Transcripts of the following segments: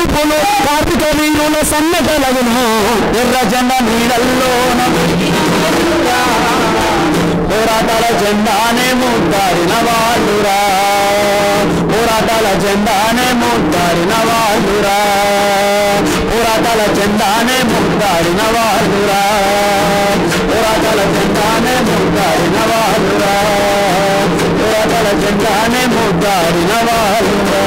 పిలుపులు కార్తీక వీరుల సన్నగలగును ఎర్ర జెండ నీడల్లోన పోరాటాల జెండానే ముద్దాడిన వాళ్ళురా పోరాటాల జెండానే ముద్దాడిన వాళ్ళురా పోరాటాల జెండానే ముద్దాడిన వాళ్ళురా పోరాటాల జెండానే ముద్దాడిన వాళ్ళురా పోరాటాల జెండానే ముద్దాడిన వాళ్ళురా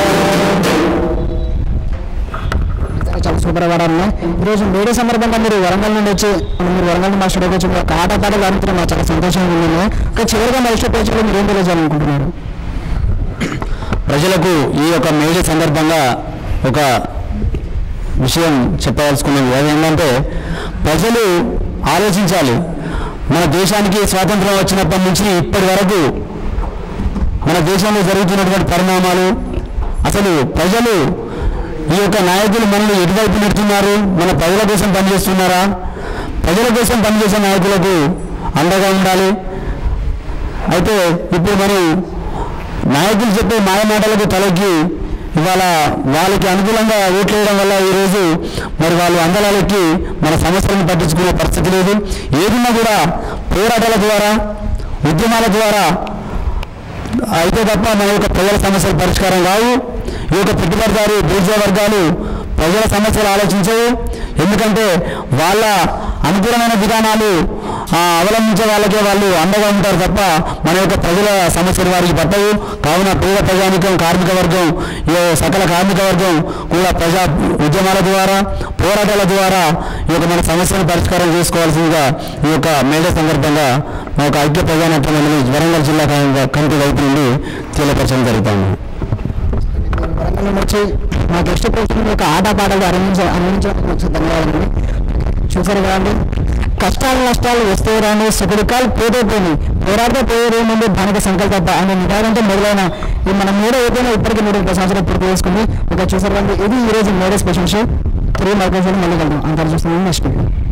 చాలా సూపర్ వాడాలి ఈరోజు మేడే సందర్భంగా మీరు వరంగల్ నుండి వచ్చి మీరు వరంగల్ మా స్టూడియోకి వచ్చి ఒక ఆట పాటలు ఆడుతున్న మాకు చాలా సంతోషంగా ఉంది ఇంకా చివరిగా మా ఇష్ట ప్రేక్షకులు మీరు ఏం తెలియజేయాలనుకుంటున్నారు ప్రజలకు ఈ యొక్క మేడే సందర్భంగా ఒక విషయం చెప్పదలుచుకున్నది అదేంటంటే ప్రజలు ఆలోచించాలి మన దేశానికి స్వాతంత్రం వచ్చినప్పటి నుంచి ఇప్పటి వరకు మన దేశంలో జరుగుతున్నటువంటి పరిణామాలు అసలు ప్రజలు ఈ యొక్క నాయకులు మనల్ని ఎటువైపు నెడుతున్నారు మన ప్రజల కోసం పనిచేస్తున్నారా ప్రజల కోసం పనిచేసే నాయకులకు అండగా ఉండాలి అయితే ఇప్పుడు మరి నాయకులు చెప్పే మాయ మాటలకు తలకి ఇవాళ వాళ్ళకి అనుకూలంగా ఓట్లు వేయడం వల్ల ఈరోజు మరి వాళ్ళు అందలాలకి మన సమస్యలను పట్టించుకునే పరిస్థితి లేదు ఏదున్నా కూడా పోరాటాల ద్వారా ఉద్యమాల ద్వారా అయితే తప్ప మన యొక్క ప్రజల సమస్యలు పరిష్కారం కావు ఈ యొక్క పెట్టుబడిదారు బూర్జా వర్గాలు ప్రజల సమస్యలు ఆలోచించవు ఎందుకంటే వాళ్ళ అనుకూలమైన విధానాలు ఆ, అవలంబించే వాళ్ళకే వాళ్ళు అండగా ఉంటారు తప్ప మన యొక్క ప్రజల సమస్యలు వారికి పట్టవు కావున పేద ప్రజానికం కార్మిక వర్గం ఈ సకల కార్మిక వర్గం కూడా ప్రజా ఉద్యమాల ద్వారా పోరాటాల ద్వారా ఈ యొక్క మన సమస్యను పరిష్కారం చేసుకోవాల్సిందిగా ఈ యొక్క మేడే సందర్భంగా మా యొక్క ఐక్య ప్రజానాట్య మండలి వరంగల్ జిల్లా కమిటీ- కమిటీ వైపు నుండి తెలియపరచడం జరుగుతుంది వరంగల్ నుండి వచ్చి మాకు ఇష్ట ప్రేక్షకులు ఒక ఆట పాటలు అందించ అందించడానికి వచ్చి ధన్యవాదాలు చూసారు కదండి కష్టాలు నష్టాలు వస్తే రాని సుఖదుఖాలు పోతే పోని పోరాడితే పోయేదే ముందు దానికి సంకల్ప అనే నిదానంతో మొదలైన ఈ మన మూడో ఏదైనా ఇప్పటికీ మూడు ముప్పై సంవత్సరాలు పూర్తి చేసుకుంది ఇక చూసారు కదండి ఇది ఈ రోజు మూడో స్పెషల్ షో తిరిగి మరొక మళ్ళీ కలుద్దాం అంతా చూస్తున్నాం నెక్స్ట్